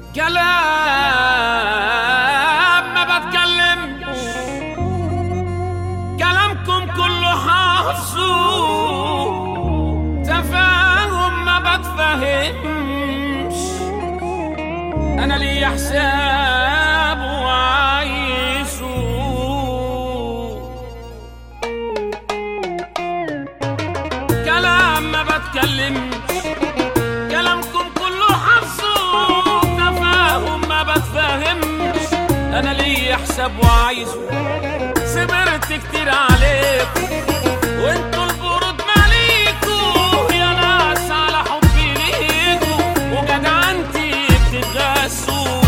كلام ما بتكلمش كلامكم كله حافظه تفاهم ما بتفهمش انا لي حساب وعايشه كلام ما بتكلمش كلامكم كله حافظه تفاهم ما بتفهمش انا لي حساب وعايزه سمرت كتير عليكم وانتوا البرود ماليكوا يا ناس على حبي ليكوا وجدعنتي بتتغسوا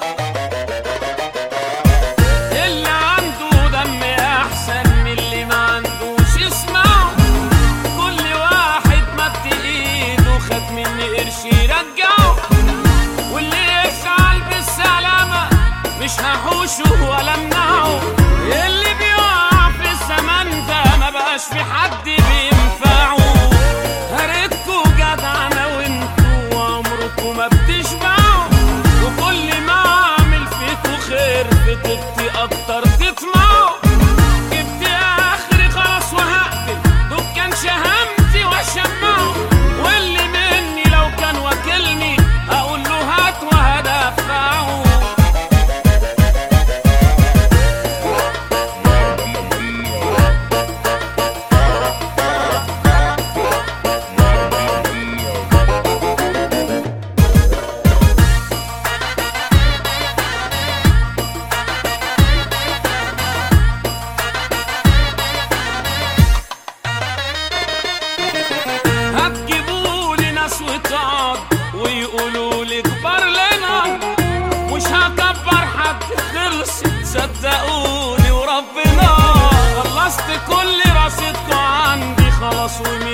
اللي عنده دم احسن من اللي ما عندوش يسمعه كل واحد مد ايده خد مني قرش يرجعه واللي يزعل بالسلامة مش هحوشه ولا امنعه اللي بيقع في الزمن ده ما بقاش في حد بينفعه هريتكوا جدعنة وانتوا عمركوا ما بتشبعوا وكل ما اعمل فيكوا خير في طيبتي اكتر تطمعوا جبت اخري خلاص وهقفل دكان شهامتي واشمعه واللي مني لو كان واكلني اقول له هات وهدفعه هتجيبوا لي ناس وتقعد ويقولوا لي كبر لنا مش هكبر حد خلص صدقوني وربنا خلصت كل رصيدكوا عندي خلاص ومن